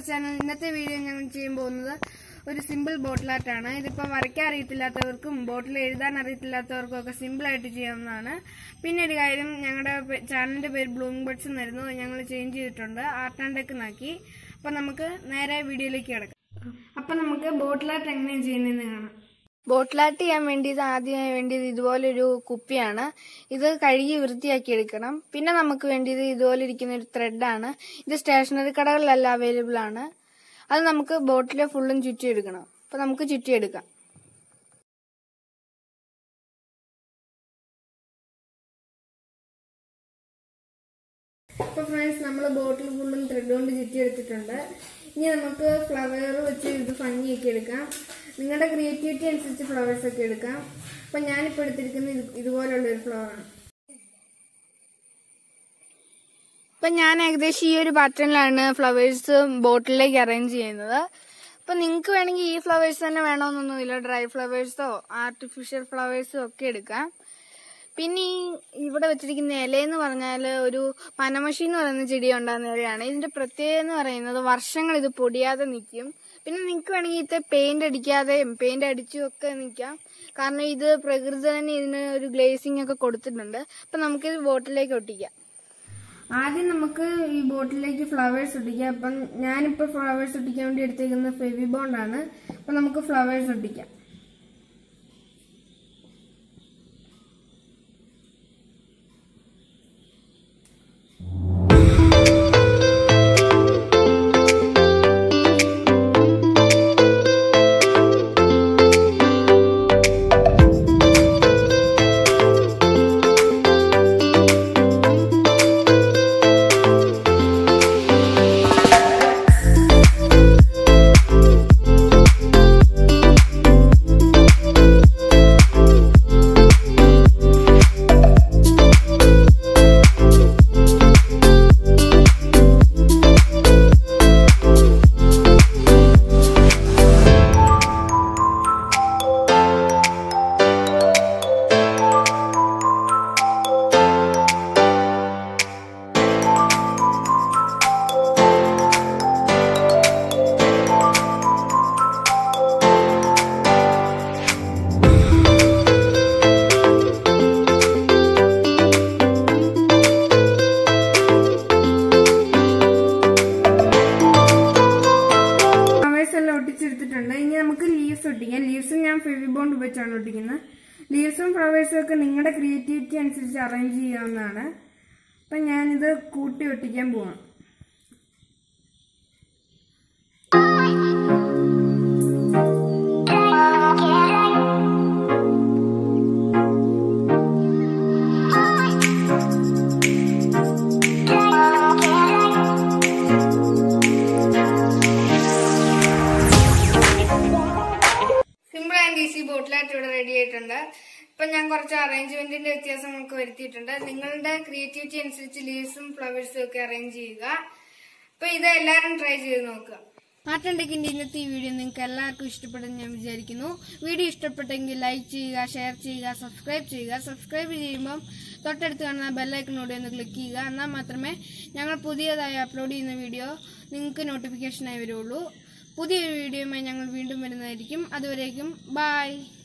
channel ഇന്നത്തെ video ഞങ്ങൾ ചെയ്യാൻ പോകുന്നത് ഒരു സിമ്പിൾ ബോട്ടിൽ ആർട്ടാണ് ഇതിപ്പോൾ വരയ്ക്കാൻ അറിയത്തില്ലാത്തവർക്കും ബോട്ടിൽ എഴുതാൻ അറിയത്തില്ലാത്തവർക്കും ഒക്കെ സിമ്പിൾ ആയിട്ട് ചെയ്യാവുന്നതാണ് പിന്നെ ഒരു കാര്യം ഞങ്ങളുടെ പേ- ചാനലിന്റെ പേര് ബ്ലൂം ബഡ്സ് എന്നായിരുന്നു ഞങ്ങൾ ചേഞ്ച് ചെയ്തിട്ടുണ്ട് ആർട്ട് ആൻഡ് ടെക് നാക്കി അപ്പൊ നമുക്ക് നേരെ വീഡിയോയിലേക്ക് കിടക്കാം അപ്പൊ നമുക്ക് ബോട്ടിൽ ആർട്ട് എങ്ങനെയാണ് ചെയ്യുന്നതെന്ന് കാണാം ബോട്ടിൽ ആർട്ട് ചെയ്യാൻ വേണ്ടിയത് ആദ്യമായി വേണ്ടിയത് ഇതുപോലൊരു കുപ്പിയാണ് ഇത് കഴുകി വൃത്തിയാക്കി എടുക്കണം പിന്നെ നമുക്ക് വേണ്ടിയത് ഇതുപോലെ ഇരിക്കുന്ന ഒരു ത്രെഡാണ് ഇത് സ്റ്റേഷനറി കടകളിലെല്ലാം അവൈലബിൾ ആണ് അത് നമുക്ക് ബോട്ടിൽ ഫുള്ളും ചുറ്റിയെടുക്കണം അപ്പൊ നമുക്ക് ചുറ്റിയെടുക്കാം അപ്പൊ ഫ്രണ്ട്സ് നമ്മൾ ബോട്ടിൽ ഫുള്ളും ത്രെഡ് കൊണ്ട് ചുറ്റിയെടുത്തിട്ടുണ്ട് ഇനി നമുക്ക് ഫ്ലവർ വെച്ച് ഇത് ഭംഗിയൊക്കെ എടുക്കാം നിങ്ങളുടെ ക്രിയേറ്റിവിറ്റി അനുസരിച്ച് ഫ്ലവേഴ്സ് ഒക്കെ എടുക്കാം അപ്പൊ ഞാനിപ്പോ എടുത്തിരിക്കുന്നത് ഇത് ഇതുപോലുള്ള ഒരു ഫ്ലവറാണ് ഇപ്പൊ ഞാൻ ഏകദേശം ഈ ഒരു പാറ്റേണിലാണ് ഫ്ലവേഴ്സ് ബോട്ടിലേക്ക് അറേഞ്ച് ചെയ്യുന്നത് അപ്പൊ നിങ്ങൾക്ക് വേണമെങ്കിൽ ഈ ഫ്ലവേഴ്സ് തന്നെ വേണമെന്നൊന്നുമില്ല ഡ്രൈ ഫ്ലവേഴ്സോ ആർട്ടിഫിഷ്യൽ ഫ്ലവേഴ്സോ ഒക്കെ എടുക്കാം പിന്നെ ഈ ഇവിടെ വെച്ചിരിക്കുന്ന ഇലയെന്ന് പറഞ്ഞാൽ ഒരു പനമഷി എന്ന് പറയുന്ന ചെടി ഉണ്ടാകുന്ന ഇലയാണ് ഇതിന്റെ പ്രത്യേകത എന്ന് പറയുന്നത് വർഷങ്ങൾ ഇത് പൊടിയാതെ നിൽക്കും പിന്നെ നിങ്ങൾക്ക് വേണമെങ്കിൽ ഇത് പെയിന്റ് അടിക്കാതെയും പെയിന്റ് അടിച്ചും ഒക്കെ നിൽക്കാം കാരണം ഇത് പ്രകൃതി തന്നെ ഇതിന് ഒരു ഗ്ലേസിംഗ് ഒക്കെ കൊടുത്തിട്ടുണ്ട് അപ്പൊ നമുക്കിത് ബോട്ടിലേക്ക് ഒട്ടിക്കാം ആദ്യം നമുക്ക് ഈ ബോട്ടിലേക്ക് ഫ്ലവേഴ്സ് ഒട്ടിക്കാം അപ്പം ഞാനിപ്പോ ഫ്ലവേഴ്സ് ഒട്ടിക്കാൻ വേണ്ടി എടുത്തേക്കുന്നത് ഫെവി ബോണ്ടാണ് അപ്പൊ നമുക്ക് ഫ്ലവേഴ്സ് ഒട്ടിക്കാം ഫ്ലവേഴ്സ് എല്ലാം ഒട്ടിച്ചെടുത്തിട്ടുണ്ട് ഇനി നമുക്ക് ലീവ്സ് ഒട്ടിക്കാം ലീവ്സ് ഞാൻ ഫെവി ബോണ്ട് വെച്ചാണ് ഒട്ടിക്കുന്നത് ലീവ്സും ഫ്ലവേഴ്സും ഒക്കെ നിങ്ങളുടെ ക്രിയേറ്റിവിറ്റി അനുസരിച്ച് അറേഞ്ച് ചെയ്യാവുന്നതാണ് അപ്പൊ ഞാനിത് കൂട്ടി ഒട്ടിക്കാൻ പോവാം സിമ്പിൾ ആൻഡ് ഈസി ബോട്ടിലായിട്ട് ഇവിടെ റെഡി ആയിട്ടുണ്ട് ഇപ്പൊ ഞാൻ കുറച്ച് അറേഞ്ച്മെന്റിന്റെ വ്യത്യാസങ്ങളൊക്കെ വരുത്തിയിട്ടുണ്ട് നിങ്ങളുടെ ക്രിയേറ്റിവിറ്റി അനുസരിച്ച് ലീവ്സും ഫ്ലവേഴ്സും ഒക്കെ അറേഞ്ച് ചെയ്യുക അപ്പൊ ഇത് എല്ലാവരും ട്രൈ ചെയ്ത് നോക്കുക ആർട്ടുണ്ടെങ്കിന്റെ ഇന്നത്തെ ഈ വീഡിയോ നിങ്ങൾക്ക് എല്ലാവർക്കും ഇഷ്ടപ്പെടുമെന്ന് ഞാൻ വിചാരിക്കുന്നു വീഡിയോ ഇഷ്ടപ്പെട്ടെങ്കിൽ ലൈക്ക് ചെയ്യുക ഷെയർ ചെയ്യുക സബ്സ്ക്രൈബ് ചെയ്യുക സബ്സ്ക്രൈബ് ചെയ്യുമ്പോൾ തൊട്ടടുത്ത് കാണുന്ന ബെല്ലൈക്കനോട് ഒന്ന് ക്ലിക്ക് ചെയ്യുക എന്നാൽ മാത്രമേ ഞങ്ങൾ പുതിയതായി അപ്ലോഡ് ചെയ്യുന്ന വീഡിയോ നിങ്ങൾക്ക് നോട്ടിഫിക്കേഷനായി വരുള്ളൂ പുതിയൊരു വീഡിയോയുമായി ഞങ്ങൾ വീണ്ടും വരുന്നതായിരിക്കും അതുവരേക്കും ബൈ